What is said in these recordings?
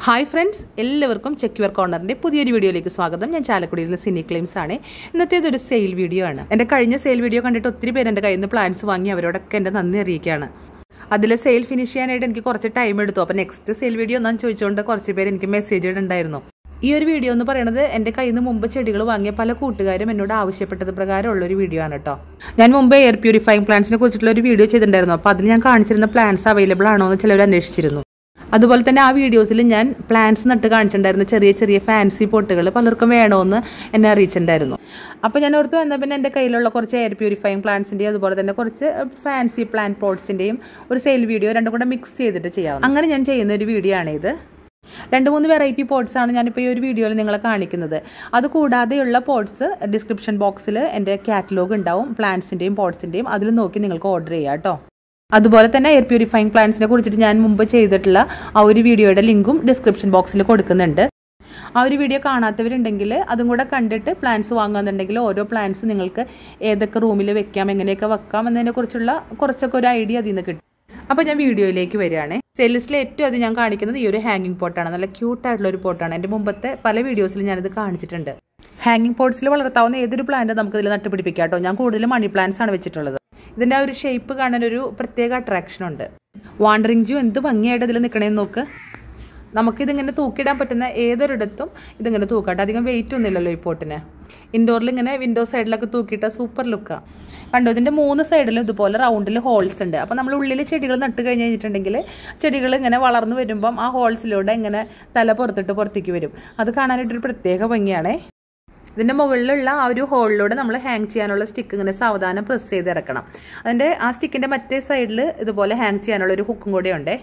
hi friends എല്ലാവർക്കും ചെക്യുവർ കോർണറിൻ്റെ പുതിയൊരു വീഡിയോയിലേക്ക് സ്വാഗതം ഞാൻ ചാലക്കുടിയിൽ നിന്ന് സിനി ക്ലെയിംസ് ആണ് ഇന്നത്തേത് ഒരു സെയിൽ വീഡിയോ ആണ് എൻ്റെ കഴിഞ്ഞ സെയിൽ വീഡിയോ കണ്ടിട്ട് ഒത്തിരി പേര് എൻ്റെ കയ്യിൽ നിന്ന് പ്ലാൻസ് വാങ്ങി അവരോടൊക്കെ എൻ്റെ നന്ദി അറിയിക്കുകയാണ് അതിൽ സെയിൽ ഫിനിഷ് ചെയ്യാനായിട്ട് എനിക്ക് കുറച്ച് ടൈം എടുത്തു അപ്പോൾ നെക്സ്റ്റ് സെയിൽ വീഡിയോ എന്നാണ് ചോദിച്ചുകൊണ്ട് കുറച്ച് പേര് എനിക്ക് മെസ്സേജ് ഇടുണ്ടായിരുന്നു ഈ ഒരു വീഡിയോ എന്ന് പറയുന്നത് എൻ്റെ കയ്യിൽ നിന്ന് മുമ്പ് ചെടികൾ വാങ്ങിയ പല കൂട്ടുകാരും എന്നോട് ആവശ്യപ്പെട്ടത് പ്രകാരമുള്ള ഒരു വീഡിയോ ആണ് കേട്ടോ ഞാൻ മുമ്പ് എയർ പ്യൂരിഫൈങ് പ്ലാന്റ്സിനെ കുറിച്ചിട്ടുള്ള ഒരു വീഡിയോ ചെയ്തിട്ടുണ്ടായിരുന്നു അപ്പോൾ അതിൽ ഞാൻ കാണിച്ചിരുന്ന പ്ലാന്റ്സ് അവൈലബിൾ ആണോ എന്ന് ചിലവർ അന്വേഷിച്ചിരുന്നു അതുപോലെ തന്നെ ആ വീഡിയോസിൽ ഞാൻ പ്ലാന്റ്സ് നട്ട് കാണിച്ചിട്ടുണ്ടായിരുന്നു ചെറിയ ചെറിയ ഫാൻസി പോട്ടുകൾ പലർക്കും വേണമെന്ന് എന്നെ അറിയിച്ചിട്ടുണ്ടായിരുന്നു അപ്പോൾ ഞാൻ ഓർത്ത് വന്ന പിന്നെ എൻ്റെ കയ്യിലുള്ള കുറച്ച് എയർ പ്യൂരിഫൈങ് പ്ലാന്റ്സിൻ്റെയും അതുപോലെ തന്നെ കുറച്ച് ഫാൻസി പ്ലാന്റ് പോട്ട്സിൻ്റെയും ഒരു സെയിൽ വീഡിയോ രണ്ടും കൂടെ മിക്സ് ചെയ്തിട്ട് ചെയ്യാം അങ്ങനെ ഞാൻ ചെയ്യുന്ന ഒരു വീഡിയോ ആണിത് രണ്ട് മൂന്ന് വെറൈറ്റി പോട്ട്സ് ആണ് ഞാനിപ്പോൾ ഈ ഒരു വീഡിയോയിൽ നിങ്ങളെ കാണിക്കുന്നത് അത് കൂടാതെയുള്ള പോട്ട്സ് ഡിസ്ക്രിപ്ഷൻ ബോക്സിൽ എൻ്റെ കാറ്റലോഗ് ഉണ്ടാവും പ്ലാന്റ്സിൻ്റെയും പോട്ട്സിൻ്റെയും അതിൽ നോക്കി നിങ്ങൾക്ക് ഓർഡർ ചെയ്യാം കേട്ടോ അതുപോലെ തന്നെ എയർ പ്യൂരിഫൈങ് പ്ലാന്റ്സിനെ കുറിച്ചിട്ട് ഞാൻ മുമ്പ് ചെയ്തിട്ടുള്ള ആ ഒരു വീഡിയോയുടെ ലിങ്കും ഡിസ്ക്രിപ്ഷൻ ബോക്സിൽ കൊടുക്കുന്നുണ്ട് ആ ഒരു വീഡിയോ കാണാത്തവരുണ്ടെങ്കിൽ അതും കൂടെ കണ്ടിട്ട് പ്ലാന്റ്സ് വാങ്ങുന്നുണ്ടെങ്കിൽ ഓരോ പ്ലാന്റ്സ് നിങ്ങൾക്ക് ഏതൊക്കെ റൂമിൽ വെക്കാം എങ്ങനെയൊക്കെ വെക്കാം എന്നതിനെക്കുറിച്ചുള്ള കുറച്ചൊക്കെ ഒരു ഐഡിയ അതിൽ നിന്ന് കിട്ടും അപ്പോൾ ഞാൻ വീഡിയോയിലേക്ക് വരികയാണ് സെല്ലിസ്റ്റിൽ ഏറ്റവും അത് ഞാൻ കാണിക്കുന്നത് ഈ ഒരു ഹാങ്ങിങ് പോട്ടാണ് നല്ല ക്യൂട്ടായിട്ടുള്ള ഒരു പോട്ടാണ് എൻ്റെ മുമ്പത്തെ പല വീഡിയോസിലും ഞാനിത് കാണിച്ചിട്ടുണ്ട് ഹാങ്ങിങ് പോട്ട്സിൽ വളർത്താവുന്ന ഏതൊരു പ്ലാന്റ് നമുക്ക് ഇതിൽ നട്ടുപിടിപ്പിക്കാം കേട്ടോ ഞാൻ കൂടുതലും മണി പ്ലാന്റ്സ് ആണ് വെച്ചിട്ടുള്ളത് ഇതിൻ്റെ ആ ഒരു ഷേപ്പ് കാണാൻ ഒരു പ്രത്യേക അട്രാക്ഷൻ ഉണ്ട് വാണ്ടറിങ് ജൂ എന്ത് ഭംഗിയായിട്ട് ഇതിൽ നിൽക്കണേന്ന് നോക്ക് നമുക്കിതിങ്ങനെ തൂക്കിയിടാൻ പറ്റുന്ന ഏതൊരിടത്തും ഇതിങ്ങനെ തൂക്കാട്ടെ അധികം വെയിറ്റ് ഒന്നുമില്ലല്ലോ ഈ പോട്ടിന് ഇൻഡോറിൽ ഇങ്ങനെ വിൻഡോ സൈഡിലൊക്കെ തൂക്കിയിട്ട സൂപ്പർ ലുക്കാണ് കണ്ടോ ഇതിൻ്റെ മൂന്ന് സൈഡിലും ഇതുപോലെ റൗണ്ടിൽ ഹോൾസ് ഉണ്ട് അപ്പോൾ നമ്മൾ ഉള്ളിൽ ചെടികൾ നട്ട് കഴിഞ്ഞ് കഴിഞ്ഞിട്ടുണ്ടെങ്കിൽ ചെടികൾ ഇങ്ങനെ വളർന്നു വരുമ്പം ആ ഹോൾസിലൂടെ ഇങ്ങനെ തല പുറത്തിട്ട് പുറത്തേക്ക് വരും അത് കാണാനായിട്ടൊരു പ്രത്യേക ഭംഗിയാണേ ഇതിൻ്റെ മുകളിലുള്ള ആ ഒരു ഹോളിലൂടെ നമ്മൾ ഹാങ് ചെയ്യാനുള്ള സ്റ്റിക്ക് ഇങ്ങനെ സാവധാനം പ്രസ് ചെയ്ത് ഇറക്കണം അതിൻ്റെ ആ സ്റ്റിക്കിൻ്റെ മറ്റേ സൈഡിൽ ഇതുപോലെ ഹാങ് ചെയ്യാനുള്ള ഒരു ഹുക്കും കൂടെ ഉണ്ട്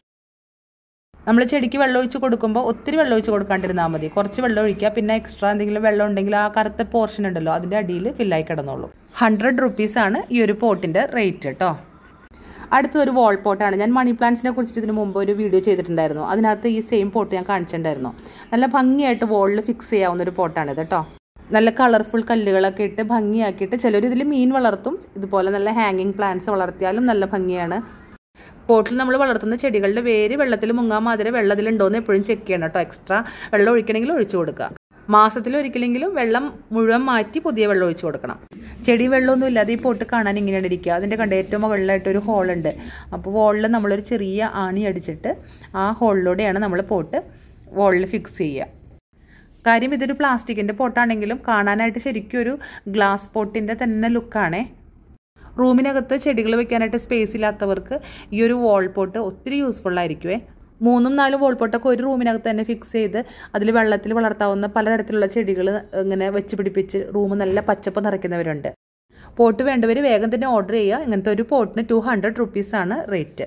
നമ്മൾ ചെടിക്ക് വെള്ളം ഒഴിച്ച് കൊടുക്കുമ്പോൾ ഒത്തിരി വെള്ളം ഒഴിച്ച് കൊടുക്കാണ്ടിരുന്നാൽ മതി കുറച്ച് വെള്ളം ഒഴിക്കുക പിന്നെ എക്സ്ട്രാ എന്തെങ്കിലും വെള്ളം ഉണ്ടെങ്കിൽ ആ കറുത്ത പോർഷൻ ഉണ്ടല്ലോ അതിൻ്റെ അടിയിൽ ഫില്ലായി കിടന്നോളൂ ഹൺഡ്രഡ് റുപ്പീസാണ് ഈ ഒരു പോട്ടിൻ്റെ റേറ്റ് കേട്ടോ അടുത്ത ഒരു വാൾ പോട്ടാണ് ഞാൻ മണി പ്ലാന്റ്സിനെ കുറിച്ചിട്ട് ഇതിന് മുമ്പ് ഒരു വീഡിയോ ചെയ്തിട്ടുണ്ടായിരുന്നു അതിനകത്ത് ഈ സെയിം പോട്ട് ഞാൻ കാണിച്ചിട്ടുണ്ടായിരുന്നു നല്ല ഭംഗിയായിട്ട് വോളിൽ ഫിക്സ് ചെയ്യാവുന്ന ഒരു പോട്ടാണിത് കേട്ടോ നല്ല കളർഫുൾ കല്ലുകളൊക്കെ ഇട്ട് ഭംഗിയാക്കിയിട്ട് ചിലർ ഇതിൽ മീൻ വളർത്തും ഇതുപോലെ നല്ല ഹാങ്ങിങ് പ്ലാന്റ്സ് വളർത്തിയാലും നല്ല ഭംഗിയാണ് പോട്ടിൽ നമ്മൾ വളർത്തുന്ന ചെടികളുടെ വേര് വെള്ളത്തിൽ മുങ്ങാൻ മാതിരി വെള്ളത്തിലുണ്ടോ എന്ന് എപ്പോഴും ചെക്ക് ചെയ്യണം കേട്ടോ എക്സ്ട്രാ വെള്ളം ഒഴിക്കണമെങ്കിൽ ഒഴിച്ചു കൊടുക്കുക മാസത്തിൽ ഒരിക്കലെങ്കിലും വെള്ളം മുഴുവൻ മാറ്റി പുതിയ വെള്ളം ഒഴിച്ചു കൊടുക്കണം ചെടി വെള്ളമൊന്നും ഇല്ലാതെ ഈ പോട്ട് കാണാൻ ഇങ്ങനെയാണ് ഇരിക്കുക അതിൻ്റെ കണ്ട ഏറ്റവും മുകളിലായിട്ട് ഒരു ഹോളുണ്ട് അപ്പോൾ വോളിൽ നമ്മളൊരു ചെറിയ ആണി അടിച്ചിട്ട് ആ ഹോളിലൂടെയാണ് നമ്മൾ പോട്ട് വോളിൽ ഫിക്സ് ചെയ്യുക കാര്യം ഇതൊരു പ്ലാസ്റ്റിക്കിൻ്റെ പോട്ടാണെങ്കിലും കാണാനായിട്ട് ശരിക്കും ഒരു ഗ്ലാസ് പോട്ടിൻ്റെ തന്നെ ലുക്കാണേ റൂമിനകത്ത് ചെടികൾ വെക്കാനായിട്ട് സ്പേസ് ഇല്ലാത്തവർക്ക് ഈ ഒരു വാൾ പോട്ട് ഒത്തിരി യൂസ്ഫുൾ ആയിരിക്കുമേ മൂന്നും നാലും വാൾ പോട്ടൊക്കെ ഒരു റൂമിനകത്ത് തന്നെ ഫിക്സ് ചെയ്ത് അതിൽ വെള്ളത്തിൽ വളർത്താവുന്ന പലതരത്തിലുള്ള ചെടികൾ ഇങ്ങനെ വെച്ച് പിടിപ്പിച്ച് റൂം നല്ല പച്ചപ്പ് നിറയ്ക്കുന്നവരുണ്ട് പോട്ട് വേണ്ടവർ വേഗം തന്നെ ഓർഡർ ചെയ്യുക ഇങ്ങനത്തെ ഒരു പോട്ടിന് ടു ഹൺഡ്രഡ് റുപ്പീസാണ് റേറ്റ്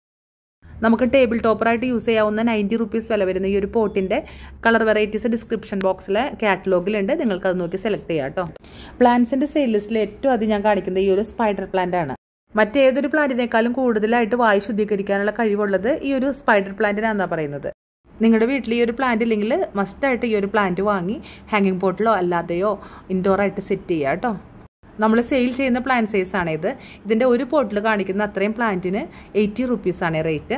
നമുക്ക് ടേബിൾ ടോപ്പറായിട്ട് യൂസ് ചെയ്യാവുന്ന നയൻറ്റി റുപ്പീസ് വില വരുന്ന ഈ ഒരു പോട്ടിൻ്റെ കളർ വെറൈറ്റീസ് ഡിസ്ക്രിപ്ഷൻ ബോക്സിലെ കാറ്റലോഗിലുണ്ട് നിങ്ങൾക്ക് അത് നോക്കി സെലക്ട് ചെയ്യാം കേട്ടോ പ്ലാന്റ്സിൻ്റെ സെയിൽ ലിസ്റ്റിൽ ഏറ്റവും അധികം ഞാൻ കാണിക്കുന്നത് ഈ ഒരു സ്പൈഡർ പ്ലാന്റ് ആണ് മറ്റേതൊരു പ്ലാന്റിനേക്കാളും കൂടുതലായിട്ട് വായു ശുദ്ധീകരിക്കാനുള്ള കഴിവുള്ളത് ഈ ഒരു സ്പൈഡർ പ്ലാന്റിനാണെന്നാണ് പറയുന്നത് നിങ്ങളുടെ വീട്ടിൽ ഈ ഒരു പ്ലാന്റ് ഇല്ലെങ്കിൽ മസ്റ്റായിട്ട് ഈ ഒരു പ്ലാന്റ് വാങ്ങി ഹാങ്ങിങ് പോട്ടിലോ അല്ലാതെയോ ഇൻഡോറായിട്ട് സെറ്റ് ചെയ്യുക കേട്ടോ നമ്മൾ സെയിൽ ചെയ്യുന്ന പ്ലാന്റ് സൈസ് ആണ് ഇത് ഇതിൻ്റെ ഒരു പോട്ടിൽ കാണിക്കുന്ന അത്രയും പ്ലാന്റിന് എയ്റ്റി റുപ്പീസാണ് റേറ്റ്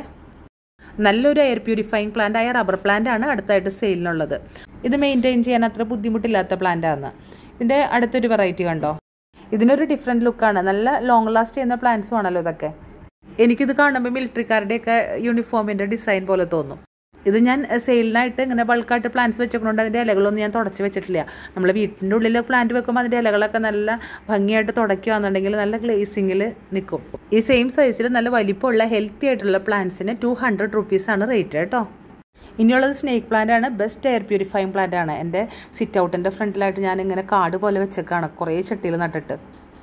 നല്ലൊരു എയർ പ്യൂരിഫൈങ് പ്ലാന്റ് ആയ റബ്ബർ പ്ലാന്റ് ആണ് അടുത്തായിട്ട് സെയിലിനുള്ളത് ഇത് മെയിൻറ്റെയിൻ ചെയ്യാൻ അത്ര ബുദ്ധിമുട്ടില്ലാത്ത പ്ലാന്റ് ആണ് ഇതിൻ്റെ അടുത്തൊരു വെറൈറ്റി കണ്ടോ ഇതിനൊരു ഡിഫറെൻറ്റ് ലുക്കാണ് നല്ല ലോങ് ലാസ്റ്റ് ചെയ്യുന്ന പ്ലാന്റ്സും ആണല്ലോ ഇതൊക്കെ എനിക്കിത് കാണുമ്പോൾ മിലിറ്ററിക്കാരുടെയൊക്കെ യൂണിഫോമിൻ്റെ ഡിസൈൻ പോലെ തോന്നും ഇത് ഞാൻ സെയിലിനായിട്ട് ഇങ്ങനെ ബൾക്കായിട്ട് പ്ലാന്റ്സ് വെച്ചേക്കൊണ്ട് അതിൻ്റെ ഇലകളൊന്നും ഞാൻ തുടച്ച് വെച്ചിട്ടില്ല നമ്മൾ വീട്ടിൻ്റെ ഉള്ളിൽ പ്ലാന്റ് വെക്കുമ്പോൾ അതിൻ്റെ ഇലകളൊക്കെ നല്ല ഭംഗിയായിട്ട് തുടയ്ക്കുകയാണെന്നുണ്ടെങ്കിൽ നല്ല ഗ്ലേസിങ്ങിൽ നിൽക്കും ഈ സെയിം സൈസിൽ നല്ല വലിപ്പമുള്ള ഹെൽത്തി ആയിട്ടുള്ള പ്ലാന്റ്സിന് ടു ഹൺഡ്രഡ് റുപ്പീസാണ് റേറ്റ് കേട്ടോ ഇനിയുള്ളത് സ്നേക്ക് പ്ലാന്റ് ആണ് ബെസ്റ്റ് എയർ പ്യൂരിഫൈങ് പ്ലാന്റ് ആണ് എൻ്റെ സിറ്റ് ഔട്ടിൻ്റെ ഫ്രണ്ടിലായിട്ട് ഞാൻ ഇങ്ങനെ കാട് പോലെ വെച്ചേക്കാണ് കുറേ ചട്ടിയിൽ നട്ടിട്ട്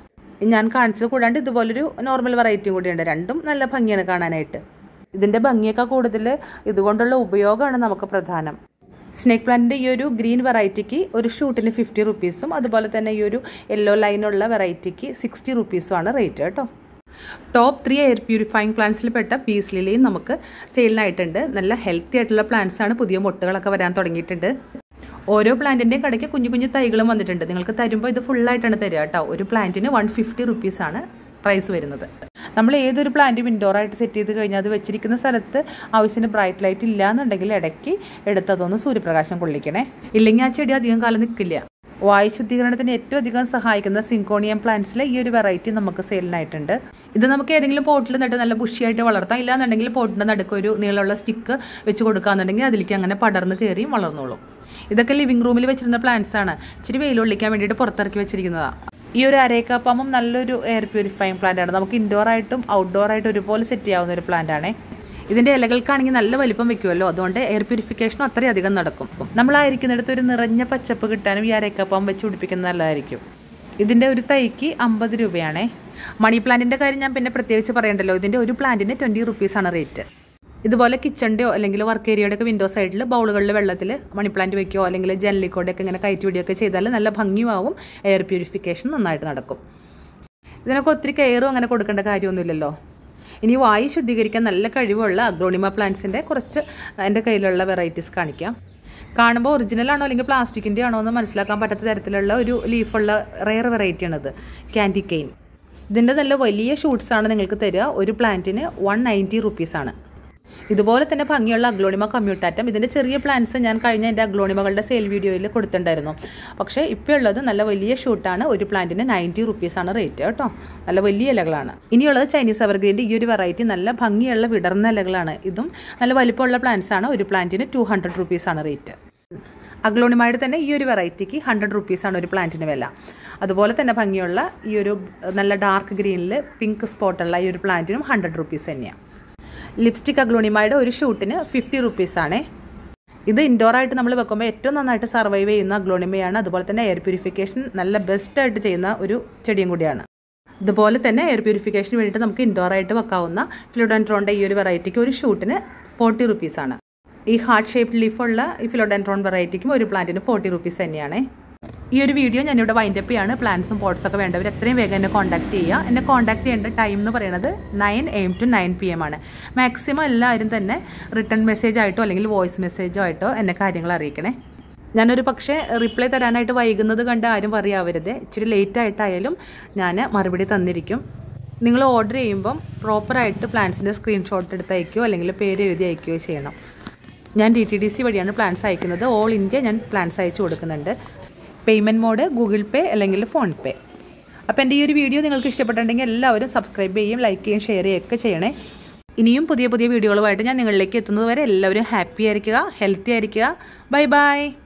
ഞാൻ കാണിച്ചത് കൂടാണ്ട് ഇതുപോലൊരു നോർമൽ വെറൈറ്റിയും കൂടിയുണ്ട് രണ്ടും നല്ല ഭംഗിയാണ് കാണാനായിട്ട് ഇതിൻ്റെ ഭംഗിയൊക്കെ കൂടുതൽ ഇതുകൊണ്ടുള്ള ഉപയോഗമാണ് നമുക്ക് പ്രധാനം സ്നേക്ക് പ്ലാന്റിൻ്റെ ഈ ഒരു ഗ്രീൻ വെറൈറ്റിക്ക് ഒരു ഷൂട്ടിന് ഫിഫ്റ്റി റുപ്പീസും അതുപോലെ തന്നെ ഈ ഒരു യെല്ലോ ലൈനുള്ള വെറൈറ്റിക്ക് സിക്സ്റ്റി റുപ്പീസുമാണ് റേറ്റ് കേട്ടോ ടോപ്പ് ത്രീ എയർ പ്യൂരിഫൈങ് പ്ലാന്റ്സിൽ പെട്ട പീസ് ലിലിയും നമുക്ക് സെയിലിനായിട്ടുണ്ട് നല്ല ഹെൽത്തി ആയിട്ടുള്ള പ്ലാന്റ്സ് ആണ് പുതിയ മുട്ടുകളൊക്കെ വരാൻ തുടങ്ങിയിട്ടുണ്ട് ഓരോ പ്ലാന്റിൻ്റെയും കടയ്ക്ക് കുഞ്ഞു കുഞ്ഞു തൈകളും വന്നിട്ടുണ്ട് നിങ്ങൾക്ക് തരുമ്പോൾ ഇത് ഫുള്ളായിട്ടാണ് തരിക കേട്ടോ ഒരു പ്ലാന്റിന് വൺ ഫിഫ്റ്റി റുപ്പീസാണ് പ്രൈസ് വരുന്നത് നമ്മൾ ഏതൊരു പ്ലാന്റും ഇൻഡോറായിട്ട് സെറ്റ് ചെയ്ത് കഴിഞ്ഞാൽ അത് വെച്ചിരിക്കുന്ന സ്ഥലത്ത് ആവശ്യത്തിന് ബ്രൈറ്റ് ലൈറ്റ് ഇല്ല എന്നുണ്ടെങ്കിൽ ഇടയ്ക്ക് എടുത്തതൊന്ന് സൂര്യപ്രകാശം കൊള്ളിക്കണേ ഇല്ലെങ്കിൽ ആ ചെടി അധികം കാലം നിൽക്കില്ല വായു ശുദ്ധീകരണത്തിന് ഏറ്റവും അധികം സഹായിക്കുന്ന സിങ്കോണിയം പ്ലാന്റ്സിലെ ഈ ഒരു വെറൈറ്റി നമുക്ക് സെയിലിനായിട്ടുണ്ട് ഇത് നമുക്ക് ഏതെങ്കിലും പോട്ടിൽ നട്ട് നല്ല ബുഷിയായിട്ട് വളർത്താം ഇല്ലാന്നുണ്ടെങ്കിൽ പോട്ടിൻ്റെ നടുക്ക് ഒരു നീളമുള്ള സ്റ്റിക്ക് വെച്ച് കൊടുക്കുകയെന്നുണ്ടെങ്കിൽ അതിലേക്ക് അങ്ങനെ പടർന്ന് കയറിയും വളർന്നോളും ഇതൊക്കെ ലിവിംഗ് റൂമിൽ വെച്ചിരുന്ന പ്ലാന്റ്സ് ആണ് ഇച്ചിരി വെയിലൊള്ളിക്കാൻ വേണ്ടിയിട്ട് പുറത്തിറക്കി വെച്ചിരിക്കുന്നതാണ് ഈ ഒരു അരേക്കാപ്പാമ്പും നല്ലൊരു എയർ പ്യൂരിഫൈങ് പ്ലാന്റ് ആണ് നമുക്ക് ഇൻഡോർ ആയിട്ടും ഔട്ട്ഡോർ ആയിട്ടും ഒരുപോലെ സെറ്റ് ചെയ്യാവുന്ന ഒരു പ്ലാന്റ് ആണ് ഇതിൻ്റെ ഇലകൾക്കാണെങ്കിൽ നല്ല വലിപ്പം വെക്കുമല്ലോ അതുകൊണ്ട് എയർ പ്യൂരിഫിക്കേഷനും അത്രയധികം നടക്കും നമ്മളായിരിക്കുന്നിടത്ത് ഒരു നിറഞ്ഞ പച്ചപ്പ് കിട്ടാനും ഈ അരേക്കാപ്പാമ്പ് വെച്ച് പിടിപ്പിക്കുന്നത് നല്ലതായിരിക്കും ഇതിൻ്റെ ഒരു തൈക്ക് അമ്പത് രൂപയാണേ മണി പ്ലാന്റിൻ്റെ കാര്യം ഞാൻ പിന്നെ പ്രത്യേകിച്ച് പറയണ്ടല്ലോ ഇതിൻ്റെ ഒരു പ്ലാന്റിന് ട്വൻറ്റി റുപ്പീസാണ് റേറ്റ് ഇതുപോലെ കിച്ചണിൻ്റെയോ അല്ലെങ്കിൽ വർക്ക് ഏരിയയുടെ ഒക്കെ വിൻഡോ സൈഡിൽ ബൗളുകളിൽ വെള്ളത്തിൽ മണി പ്ലാന്റ് വെക്കുകയോ അല്ലെങ്കിൽ ജനലിക്കോടെയൊക്കെ ഇങ്ങനെ കയറ്റി വിടുകയൊക്കെ ചെയ്താൽ നല്ല ഭംഗിയാവും എയർ പ്യൂരിഫിക്കേഷൻ നന്നായിട്ട് നടക്കും ഇതിനൊക്കെ ഒത്തിരി കെയറും അങ്ങനെ കൊടുക്കേണ്ട കാര്യമൊന്നുമില്ലല്ലോ ഇനി വായു ശുദ്ധീകരിക്കാൻ നല്ല കഴിവുള്ള അഗ്രോണിമ പ്ലാന്റ്സിൻ്റെ കുറച്ച് എൻ്റെ കയ്യിലുള്ള വെറൈറ്റീസ് കാണിക്കാം കാണുമ്പോൾ ഒറിജിനൽ ആണോ അല്ലെങ്കിൽ പ്ലാസ്റ്റിക്കിൻ്റെ ആണോ എന്ന് മനസ്സിലാക്കാൻ പറ്റാത്ത തരത്തിലുള്ള ഒരു ലീഫുള്ള റെയർ വെറൈറ്റിയാണിത് ക്യാൻഡി കെയിൻ ഇതിൻ്റെ നല്ല വലിയ ഷൂട്ട്സാണ് നിങ്ങൾക്ക് തരിക ഒരു പ്ലാന്റിന് വൺ നയൻറ്റി റുപ്പീസാണ് ഇതുപോലെ തന്നെ ഭംഗിയുള്ള അഗ്ലോണിമ കമ്മ്യൂട്ടാറ്റം ഇതിൻ്റെ ചെറിയ പ്ലാന്റ്സ് ഞാൻ കഴിഞ്ഞ എൻ്റെ അഗ്ലോണിമകളുടെ സെയിൽ വീഡിയോയിൽ കൊടുത്തിട്ടുണ്ടായിരുന്നു പക്ഷേ ഇപ്പോൾ ഉള്ളത് നല്ല വലിയ ഷൂട്ടാണ് ഒരു പ്ലാന്റിന് നയൻറ്റി റുപ്പീസാണ് റേറ്റ് കേട്ടോ നല്ല വലിയ ഇലകളാണ് ഇനിയുള്ളത് ചൈനീസ് എവർഗ്രീൻ്റെ ഈ ഒരു വെറൈറ്റി നല്ല ഭംഗിയുള്ള വിടർന്ന ഇലകളാണ് ഇതും നല്ല വലിപ്പമുള്ള പ്ലാന്റ്സ് ആണ് ഒരു പ്ലാന്റിന് ടു ഹൺഡ്രഡ് റുപ്പീസാണ് റേറ്റ് അഗ്ലോണിമയുടെ തന്നെ ഈ ഒരു വെറൈറ്റിക്ക് ഹൺഡ്രഡ് റുപ്പീസാണ് ഒരു പ്ലാന്റിന് വില അതുപോലെ തന്നെ ഭംഗിയുള്ള ഈ ഒരു നല്ല ഡാർക്ക് ഗ്രീനിൽ പിങ്ക് സ്പോട്ടുള്ള ഈ ഒരു പ്ലാന്റിനും ഹൺഡ്രഡ് റുപ്പീസ് തന്നെയാണ് ലിപ്സ്റ്റിക് അഗ്ലോണിമയുടെ ഒരു ഷൂട്ടിന് ഫിഫ്റ്റി റുപ്പീസാണേ ഇത് ഇൻഡോർ ആയിട്ട് നമ്മൾ വെക്കുമ്പോൾ ഏറ്റവും നന്നായിട്ട് സർവൈവ് ചെയ്യുന്ന അഗ്ലോണിമയാണ് അതുപോലെ തന്നെ എയർ പ്യൂരിഫിക്കേഷൻ നല്ല ബെസ്റ്റായിട്ട് ചെയ്യുന്ന ഒരു ചെടിയും കൂടിയാണ് ഇതുപോലെ തന്നെ എയർ പ്യൂരിഫിക്കേഷന് വേണ്ടിയിട്ട് നമുക്ക് ഇൻഡോർ ആയിട്ട് വെക്കാവുന്ന ഫിലോഡൻട്രോണിൻ്റെ ഈ ഒരു വെറൈറ്റിക്ക് ഒരു ഷൂട്ടിന് ഫോർട്ടി റുപ്പീസാണ് ഈ ഹാർട്ട് ഷേപ്പ് ലീഫുള്ള ഈ ഫിലോഡൻട്രോൺ വെറൈറ്റിക്കും ഒരു പ്ലാന്റിന് ഫോർട്ടി റുപ്പീസ് തന്നെയാണ് ഈ ഒരു വീഡിയോ ഞാനിവിടെ വൈൻഡപ്പ് ചെയ്യാണ് പ്ലാൻസും പോട്ട്സ് ഒക്കെ വേണ്ടവർ എത്രയും വേഗം എന്നെ കോൺടാക്ട് ചെയ്യുക എന്നെ കോൺടാക്ട് ചെയ്യേണ്ട ടൈം എന്ന് പറയുന്നത് nine M to nine P M ആണ് മാക്സിമം എല്ലാവരും തന്നെ റിട്ടേൺ മെസ്സേജ് ആയിട്ടോ അല്ലെങ്കിൽ വോയിസ് മെസ്സേജോ ആയിട്ടോ എന്നെ കാര്യങ്ങൾ അറിയിക്കണേ ഞാനൊരു പക്ഷേ റിപ്ലൈ തരാനായിട്ട് വൈകുന്നത് കണ്ട് ആരും പറയാവരുത് ഇച്ചിരി ലേറ്റ് ആയിട്ടായാലും ഞാൻ മറുപടി തന്നിരിക്കും നിങ്ങൾ ഓർഡർ ചെയ്യുമ്പം പ്രോപ്പറായിട്ട് പ്ലാൻസിൻ്റെ സ്ക്രീൻഷോട്ട് എടുത്ത് അയക്കുകയോ അല്ലെങ്കിൽ പേര് എഴുതി അയക്കുകയോ ചെയ്യണം ഞാൻ ഡി ടി ഡി സി വഴിയാണ് പ്ലാൻസ് അയക്കുന്നത് ഓൾ ഇന്ത്യ ഞാൻ പ്ലാൻസ് അയച്ചു കൊടുക്കുന്നുണ്ട് പേയ്മെൻറ്റ് മോഡ് ഗൂഗിൾ പേ അല്ലെങ്കിൽ ഫോൺ പേ അപ്പോൾ എൻ്റെ ഈ ഒരു വീഡിയോ നിങ്ങൾക്ക് ഇഷ്ടപ്പെട്ടിട്ടുണ്ടെങ്കിൽ എല്ലാവരും സബ്സ്ക്രൈബ് ചെയ്യും ലൈക്ക് ചെയ്യും ഷെയർ ചെയ്യുകയൊക്കെ ചെയ്യണേ ഇനിയും പുതിയ പുതിയ വീഡിയോകളുമായിട്ട് ഞാൻ നിങ്ങളിലേക്ക് എത്തുന്നത് വരെ എല്ലാവരും ഹാപ്പി ആയിരിക്കുക ഹെൽത്തി ആയിരിക്കുക ബൈ ബൈ